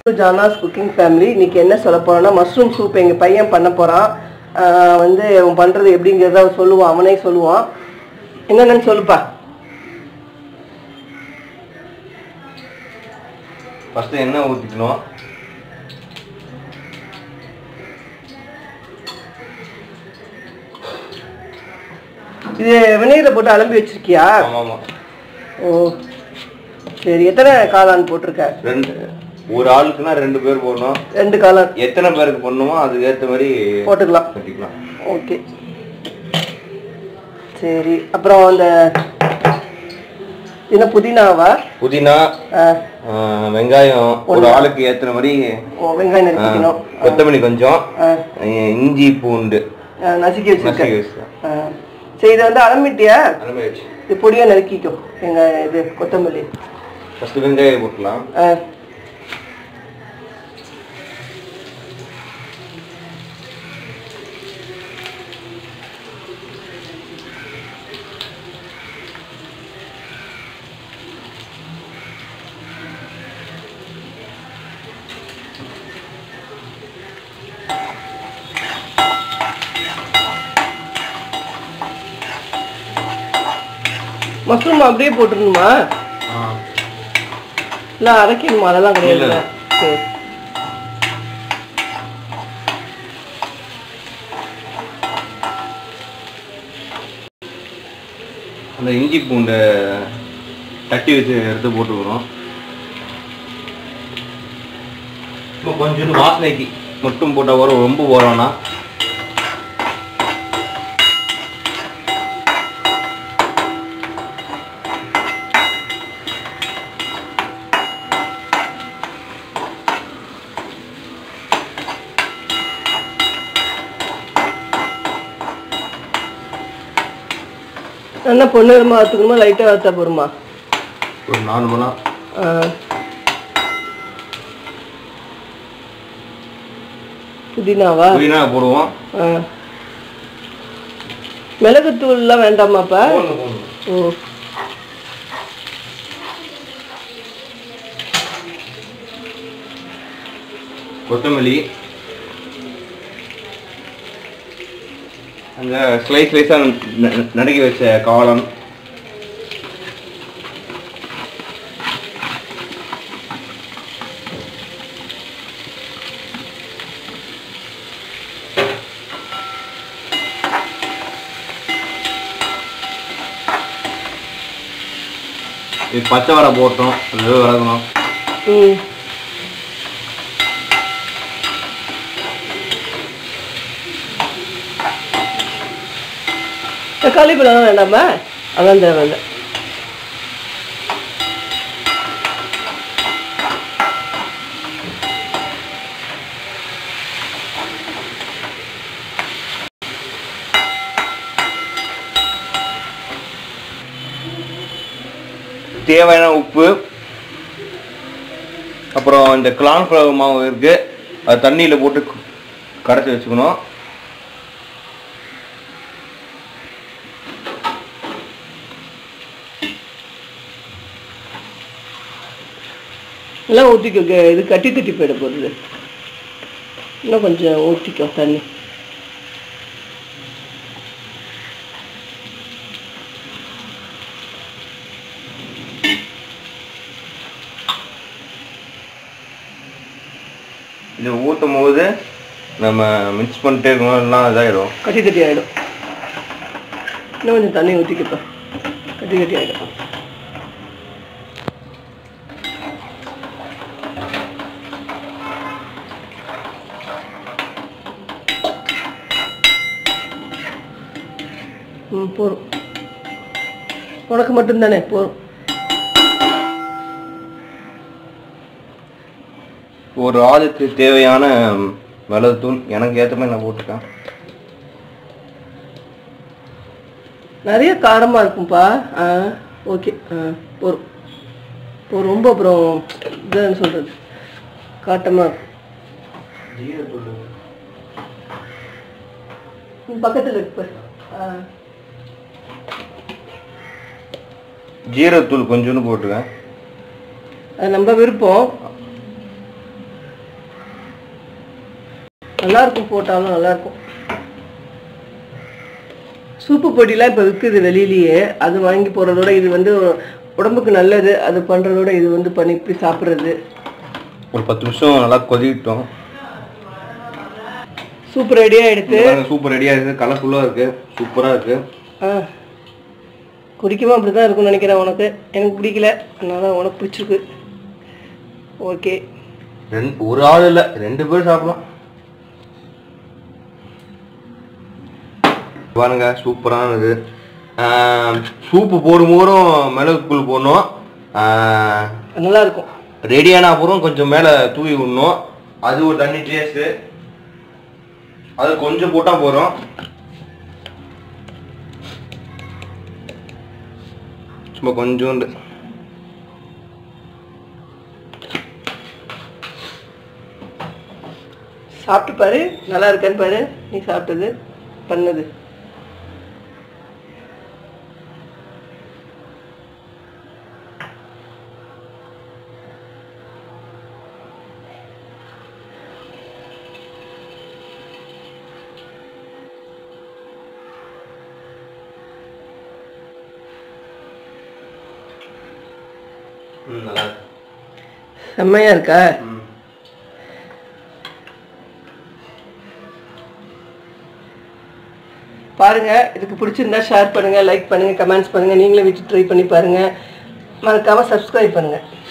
ஜானாஸ் cooking family இன்னைக்கு என்ன சொல்ல போறோம்னா மஷ்ரூம் சூப் எங்க பையன் பண்ண போறான் ஆஹ் வந்து அவன் பண்றது எப்படிங்கிறத அவன் சொல்லுவான் அவனே சொல்லுவான் என்னென்னு சொல்லுப்பா ஃபஸ்ட்டு எண்ணெய் ஊற்றிக்கணும் இது வினையில போட்டு அலம்பி வச்சிருக்கியா ஆமாம் ஆமாம் ஓ சரி எத்தனை காளான் போட்டிருக்க ரெண்டு ஒரு ஆளுக்குன்னா ரெண்டு பேர் போடணும் ரெண்டு காளான் எத்தனை பேருக்கு பண்ணணுமோ அதுக்கு ஏற்ற மாதிரி போட்டுக்கலாம் கட்டிக்கலாம் ஓகே சரி அப்புறம் அந்த என்ன புதினாவா புதினா ஆ, ஆ, வெங்காயம் ஒரு ஆளுக்கு ஏற்றுற மாதிரி ஓ, வெங்காயம் நறுக்கிக்கணும் கொத்தமல்லி கொஞ்சம் ஆ, இஞ்சி பூண்டு ஆ, நசுக்கி வச்சிருக்கேன் நசுக்கி வச்சுக்கலாம். ஆ. சரி இதை வந்து அலம்பிட்டியா அந்த மாதிரி வச்சு இது பொடியா நறுக்கிக்கோ எங்க இது கொத்தமல்லி ஃபஸ்ட்டு வெங்காயம் போட்டுக்கலாம் ஆ. மஷ்ரூம் அப்படியே போட்டுருணுமா இல்லை அரைக்கணுமா அதெல்லாம் கிடையாது இல்ல. சரி அந்த இஞ்சி பூண்டை தட்டி வச்சு எடுத்து போட்டுக்கிறோம் இப்போ கொஞ்சம் வாசனைக்கு மட்டும் போட்டால் வரும் ரொம்ப போகிறோன்னா நல்லா பொண்ணுமா வறுத்துக்கணுமா லைட்டாக வறுத்தா போருமா ஒரு நார்மலாக ஆ. புதினாவா புதினா போடுவோம் ஆ. மிளகுத்தூள்லாம் வேண்டாமாப்பா போடணும், போடணும். ஓ கொத்தமல்லி அந்த ஸ்லைஸ் ஸ்லைஸாக நடுக்கி வச்ச காளான் இது பச்சை வடை போட்டோம் அது வதக்கணும் ம் தக்காளி பழம் வேண்டாமா அதான் தேவையில்ல தேவையான உப்பு அப்புறம் இந்த கார்ன்ஃப்ளவர் மாவு இருக்கு அது தண்ணியில் போட்டு க- கரைச்சி வச்சுக்கணும் எல்லாம் ஊற்றிக்கோ க- இது கட்டி தட்டி போயிட போகுது இன்னும் கொஞ்சம் ஊற்றிக்கோ தண்ணி இது ஊற்றும் போது நம்ம மிக்ஸ் பண்ணிட்டே இருக்கணும் எல்லாம் இதாயிடும் கட்டி கட்டி ஆகிடும் இன்னும் கொஞ்சம் தண்ணி ஊற்றிக்கப்பா கட்டி கட்டி ஆகிடும் ம் போதும் உனக்கு மட்டும்தானே போதும் ஒரு ஆளுக்கு தேவையான மிளகுத்தூள் எனக்கு ஏற்ற மாதிரி நான் போட்டிருக்கேன் நிறைய காரமாக இருக்கும்ப்பா ஆ ஓகே ஆ போதும் இப்போ ரொம்ப அப்புறம் இதுன்னு சொல்கிறது காட்டமாக இருக்கும் பக்கத்தில் இருக்கு பாரு. ஆ ஜீரகத்தூள் கொஞ்சோண்டு போட்டிருக்கேன் அது நம்ம விருப்பம் நல்லா இருக்கும் போட்டாலும் நல்லா இருக்கும் சூப்பு பொடிலாம் இப்போ விற்குது வெளியிலேயே அது வாங்கி போடுறதோட இது வந்து உடம்புக்கு நல்லது அது பண்ணுறதோட இது வந்து பண்ணி இப்படி சாப்பிட்றது ஒரு பத்து நிமிஷம் நல்லா கொதிக்கிட்டோம் சூப் ரெடியாக எடுத்து சூப்பர் ரெடியாக இருக்குது கலர்ஃபுல்லாக இருக்குது சூப்பராக இருக்குது ஆ குடிக்குமா அப்படி தான் இருக்கும்னு நினைக்கிறேன் உனக்கு எனக்கு பிடிக்கல அதனால உனக்கு பிடிச்சிருக்கு ஓகே ரெண்டு ஒரு ஆள் இல்லை ரெண்டு பேர் சாப்பிடலாம் பாருங்க சூப்பரானது சூப்பு போடும் போதும் மிளகுத்தூள் போடணும் நல்லா இருக்கும் ரெடியான அப்புறம் கொஞ்சம் மேலே தூவி விடணும் அது ஒரு தண்ணி டேஸ்ட்டு அது கொஞ்சம் போட்டால் போதும் சும்மா கொஞ்சோண்டு சாப்பிட்டு பாரு நல்லா இருக்கான்னு பாரு நீ சாப்பிட்டது பண்ணது ம் நல்லா இருக்கு செம்மையா இருக்கா ம் பாருங்க இதுக்கு பிடிச்சிருந்தா ஷேர் பண்ணுங்க லைக் பண்ணுங்க கமெண்ட்ஸ் பண்ணுங்க நீங்களும் வீட்டு ட்ரை பண்ணி பாருங்க மறக்காம சப்ஸ்கிரைப் பண்ணுங்க